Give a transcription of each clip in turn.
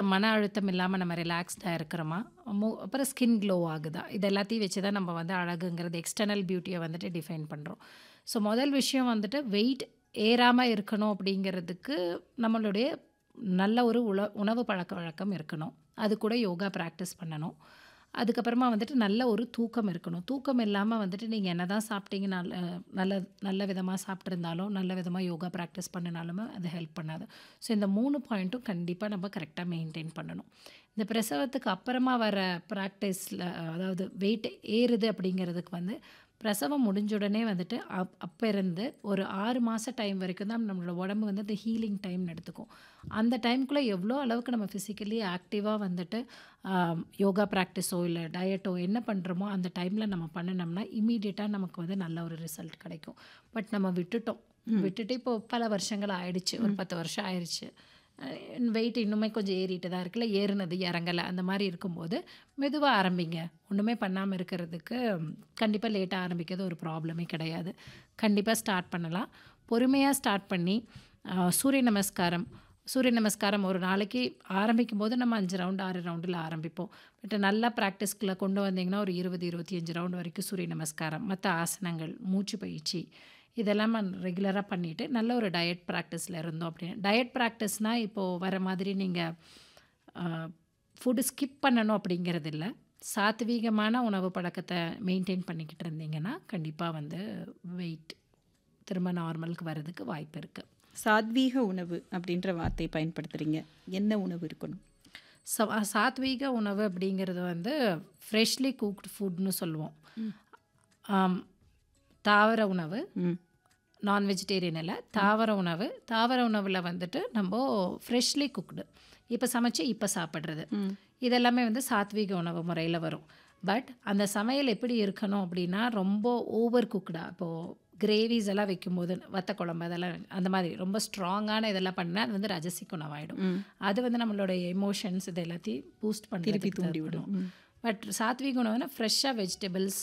மன அழுத்தம் இல்லாமல் நம்ம ரிலாக்ஸ்டாக இருக்கிறோமா மு அப்புறம் ஸ்கின் க்ளோ ஆகுதா இது எல்லாத்தையும் வச்சு தான் நம்ம வந்து அழகுங்கிறது எக்ஸ்டர்னல் பியூட்டியை வந்துட்டு டிஃபைன் பண்ணுறோம் ஸோ முதல் விஷயம் வந்துட்டு வெயிட் ஏறாமல் இருக்கணும் அப்படிங்கிறதுக்கு நம்மளுடைய நல்ல ஒரு உல உணவு பழக்க வழக்கம் இருக்கணும் அது கூட யோகா ப்ராக்டிஸ் பண்ணணும் அதுக்கப்புறமா வந்துட்டு நல்ல ஒரு தூக்கம் இருக்கணும் தூக்கம் இல்லாமல் வந்துட்டு நீங்கள் என்ன தான் சாப்பிட்டீங்க நல்ல நல்ல நல்ல விதமாக சாப்பிட்ருந்தாலும் நல்ல விதமாக யோகா ப்ராக்டிஸ் பண்ணினாலுமே அது ஹெல்ப் பண்ணாது ஸோ இந்த மூணு பாயிண்ட்டும் கண்டிப்பாக நம்ம கரெக்டாக மெயின்டைன் பண்ணணும் இந்த பிரசவத்துக்கு அப்புறமா வர ப்ராக்டிஸில் அதாவது வெயிட் ஏறுது அப்படிங்கிறதுக்கு வந்து பிரசவம் முடிஞ்ச உடனே வந்துட்டு அப் அப்போ இருந்து ஒரு ஆறு மாத டைம் வரைக்கும் தான் நம்மளோட உடம்பு வந்து அந்த ஹீலிங் டைம் எடுத்துக்கும் அந்த டைம்குள்ளே எவ்வளோ அளவுக்கு நம்ம ஃபிசிக்கலி ஆக்டிவாக வந்துட்டு ஆம், யோகா ப்ராக்டிஸோ இல்லை டயட்டோ என்ன பண்ணுறோமோ அந்த டைமில் நம்ம பண்ணினோம்னா இமீடியட்டாக நமக்கு வந்து நல்ல ஒரு ரிசல்ட் கிடைக்கும் பட் நம்ம விட்டுட்டோம் விட்டுட்டு இப்போ பல வருஷங்கள் ஆயிடுச்சு ஒரு பத்து வருஷம் ஆயிடுச்சு வெயிட் இன்னுமே கொஞ்சம் ஏறிட்டு தான் இருக்குல்ல ஏறுனது இறங்கலை அந்த மாதிரி இருக்கும்போது மெதுவாக ஆரம்பிங்க ஒன்றுமே பண்ணாமல் இருக்கிறதுக்கு கண்டிப்பாக லேட்டாக ஆரம்பிக்கிறது ஒரு ப்ராப்ளமே கிடையாது கண்டிப்பாக ஸ்டார்ட் பண்ணலாம் பொறுமையாக ஸ்டார்ட் பண்ணி ஆஹ், சூரிய நமஸ்காரம் சூரிய நமஸ்காரம் ஒரு நாளைக்கு ஆரம்பிக்கும் போது நம்ம அஞ்சு ரவுண்டு ஆறு ரவுண்டில் ஆரம்பிப்போம் பட் நல்லா ப்ராக்டிஸ்க்குள்ளே கொண்டு வந்தீங்கன்னா ஒரு இருபது இருபத்தி அஞ்சு ரவுண்டு வரைக்கும் சூரிய நமஸ்காரம் மற்ற ஆசனங்கள் மூச்சு பயிற்சி இதெல்லாம் ரெகுலராக பண்ணிவிட்டு நல்ல ஒரு டயட் ப்ராக்டிஸில் இருந்தோம் அப்படின்னு டயட் ப்ராக்டிஸ்னால் இப்போது வர மாதிரி நீங்கள் ஃபுட்டு ஸ்கிப் பண்ணணும் அப்படிங்கிறது இல்லை சாத்வீகமான உணவு பழக்கத்தை மெயின்டைன் பண்ணிக்கிட்டு இருந்தீங்கன்னா கண்டிப்பாக வந்து வெயிட் திரும்ப நார்மலுக்கு வர்றதுக்கு வாய்ப்பு இருக்குது சாத்வீக உணவு அப்படின்ற வார்த்தையை பயன்படுத்துறீங்க என்ன உணவு இருக்கணும் சா சாத்வீக உணவு அப்படிங்கிறது வந்து ஃப்ரெஷ்லி குக்டு ஃபுட்னு சொல்லுவோம் ஆம், தாவர உணவு ம் நான் வெஜிடேரியன் இல்லை தாவர உணவு தாவர உணவில் வந்துட்டு நம்ம ஃப்ரெஷ்லி குக்டு இப்போ சமைச்சு இப்போ சாப்பிட்றது இதெல்லாமே வந்து சாத்வீக உணவு முறையில் வரும் பட் அந்த சமையல் எப்படி இருக்கணும் அப்படின்னா ரொம்ப ஓவர் குக்டா இப்போது கிரேவிஸ் எல்லாம் வைக்கும்போது வத்த குழம்பு அதெல்லாம் அந்த மாதிரி ரொம்ப ஸ்ட்ராங்கான இதெல்லாம் பண்ணால் அது வந்து ரஜசிக் உணவாயிடும் அது வந்து நம்மளோட எமோஷன்ஸ் இது எல்லாத்தையும் பூஸ்ட் பண்ணி தூண்டி விடும் பட் சாத்வீக உணவுனா ஃப்ரெஷ்ஷாக வெஜிடபிள்ஸ்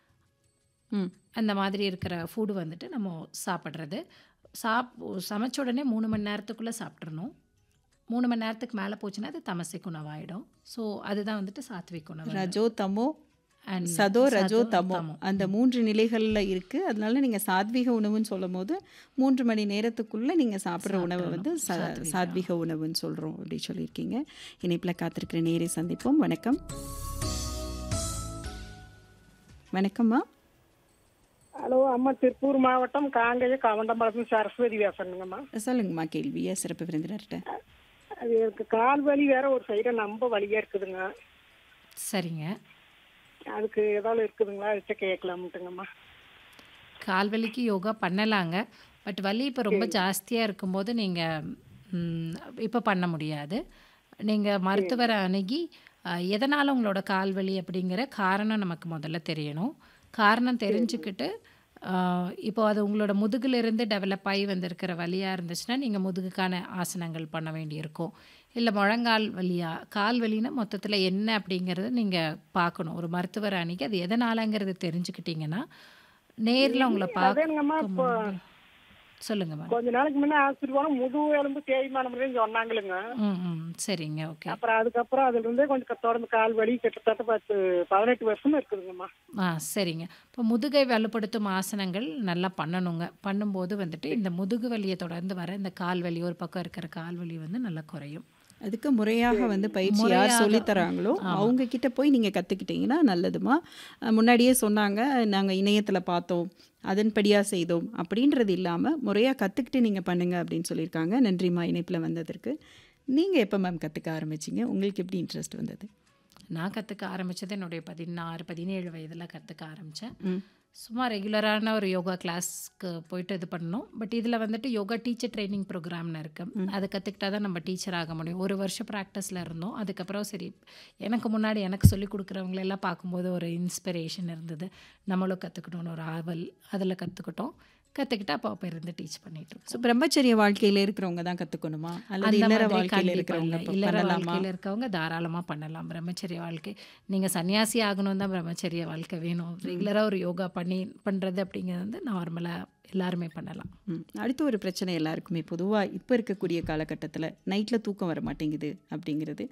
ம் அந்த மாதிரி இருக்கிற ஃபுட்டு வந்துட்டு நம்ம சாப்பிட்றது சாப் சமைச்ச உடனே மூணு மணி நேரத்துக்குள்ளே சாப்பிட்றணும் மூணு மணி நேரத்துக்கு மேலே போச்சுன்னா அது தமசிக் உணவாயிடும் ஸோ அதுதான் வந்துட்டு சாத்விக் உணவு ரஜோ தமோ And சதோ ரஜோ சதோ, தமோ தமோ. அந்த மூன்று நிலைகளில் இருக்குது அதனால நீங்கள் சாத்வீக உணவுன்னு சொல்லும் போது மூன்று மணி நேரத்துக்குள்ளே நீங்கள் சாப்பிட்ற உணவை வந்து ச சாத்வீக உணவுன்னு சொல்கிறோம் அப்படி சொல்லியிருக்கீங்க இணைப்பில் காத்திருக்கிற நேரை சந்திப்போம் வணக்கம் வணக்கம்மா ஹலோ அம்மா திருப்பூர் மாவட்டம் காங்கேய கவண்டம்பாளத்து சரஸ்வதி பேசுறேங்கம்மா சொல்லுங்கம்மா கேள்வியை சிறப்பு விருந்தினர்கிட்ட அது எனக்கு கால் வலி வேற ஒரு சைடா ரொம்ப வலியா இருக்குதுங்க சரிங்க அதுக்கு ஏதாவது இருக்குதுங்களா அதுக்கு கேட்கலாம்ட்டுங்கம்மா கால்வலிக்கு யோகா பண்ணலாங்க பட் வலி இப்போ ரொம்ப ஜாஸ்தியாக இருக்கும்போது நீங்கள் இப்போ பண்ண முடியாது நீங்கள் மருத்துவரை அணுகி எதனால் உங்களோட கால்வலி அப்படிங்கிற காரணம் நமக்கு முதல்ல தெரியணும் காரணம் தெரிஞ்சுக்கிட்டு ஆஹ், இப்போ அது உங்களோட முதுகிலிருந்து டெவலப் ஆகி வந்திருக்கிற வலியாக இருந்துச்சுன்னா நீங்கள் முதுகுக்கான ஆசனங்கள் பண்ண வேண்டியிருக்கும் இல்லை முழங்கால் வலியா கால் வலினா மொத்தத்தில் என்ன அப்படிங்கிறத நீங்கள் பார்க்கணும் ஒரு மருத்துவர் அன்னைக்கு அது எதனாலங்கிறது தெரிஞ்சுக்கிட்டீங்கன்னா நேரில் உங்களை அதேங்கம்மா பார்க்க இப்போ சொல்லுங்க மேம் கொஞ்ச நாளைக்கு முன்ன ஆஸ்பத்திரி போனோம் முதுகு எலும்பு தேய்மானம் சொன்னாங்களுங்க ம் ம் சரிங்க ஓகே அப்புறம் அதுக்கப்புறம் அதுல இருந்தே கொஞ்சம் க- தொடர்ந்து கால் வலி கிட்டத்தட்ட பத்து பதினெட்டு வருஷமா இருக்குதுங்கம்மா ஆ சரிங்க இப்போ முதுகை வலுப்படுத்தும் ஆசனங்கள் நல்லா பண்ணணுங்க பண்ணும்போது வந்துட்டு இந்த முதுகு வலியை தொடர்ந்து வர இந்த கால் வலி ஒரு பக்கம் இருக்கிற கால் வலி வந்து நல்லா குறையும் அதுக்கு முறையாக வந்து பயிற்சி யார் முறையாக. சொல்லித் தராங்களோ அவங்க கிட்ட போய் நீங்கள் கற்றுக்கிட்டீங்கன்னா நல்லதுமா அஹ் முன்னாடியே சொன்னாங்க நாங்கள் இணையத்தில் பார்த்தோம் அதன்படியாக செய்தோம் அப்படின்றது இல்லாமல் முறையாக கற்றுக்கிட்டு நீங்கள் பண்ணுங்க அப்படின்னு சொல்லியிருக்காங்க நன்றிம்மா இணைப்பில் வந்ததற்கு நீங்கள் எப்போ மேம் கற்றுக்க ஆரம்பிச்சீங்க உங்களுக்கு எப்படி இன்ட்ரெஸ்ட் வந்தது நான் கற்றுக்க ஆரம்பித்தது என்னுடைய பதினாறு பதினேழு வயதில் கற்றுக்க ஆரம்பித்தேன் ம் சும்மா ரெகுலரான ஒரு யோகா கிளாஸ்க்கு போயிட்டு இது பண்ணணும் பட் இதில் வந்துட்டு யோகா டீச்சர் ட்ரைனிங் ப்ரோக்ராம்னு இருக்குது அதை கற்றுக்கிட்டா தான் நம்ம டீச்சர் ஆக முடியும் ஒரு வருஷம் ப்ராக்டிஸில் இருந்தோம் அதுக்கப்புறம் சரி எனக்கு முன்னாடி எனக்கு சொல்லிக் கொடுக்குறவங்களெல்லாம் பார்க்கும்போது ஒரு இன்ஸ்பிரேஷன் இருந்தது நம்மளும் கற்றுக்கணும்னு ஒரு ஆவல் அதில் கற்றுக்கிட்டோம் கற்றுக்கிட்டு அப்போ அப்போ இருந்து டீச் பண்ணிட்டு இருக்கோம் ஸோ பிரம்மச்சரிய வாழ்க்கையில் இருக்கிறவங்க தான் கற்றுக்கணுமா அல்லது அந்த இல்லற மாதிரி வாழ்க்கையில் கண்டிப்பா இருக்கிறவங்க இல்லை. இப்ப இல்லற பண்ணலாமா வாழ்க்கையில் இருக்கவங்க தாராளமாக பண்ணலாம் பிரம்மச்சரிய வாழ்க்கை நீங்கள் சன்னியாசி ஆகணும் தான் பிரம்மச்சரிய வாழ்க்கை வேணும் ரெகுலராக ஒரு யோகா பண்ணி பண்ணுறது அப்படிங்கிறது வந்து நார்மலாக எல்லாருமே பண்ணலாம் ம். அடுத்த ஒரு பிரச்சனை எல்லாருக்குமே பொதுவாக இப்போ இருக்கக்கூடிய காலகட்டத்தில் நைட்டில் தூக்கம் வர மாட்டேங்குது அப்படிங்கிறது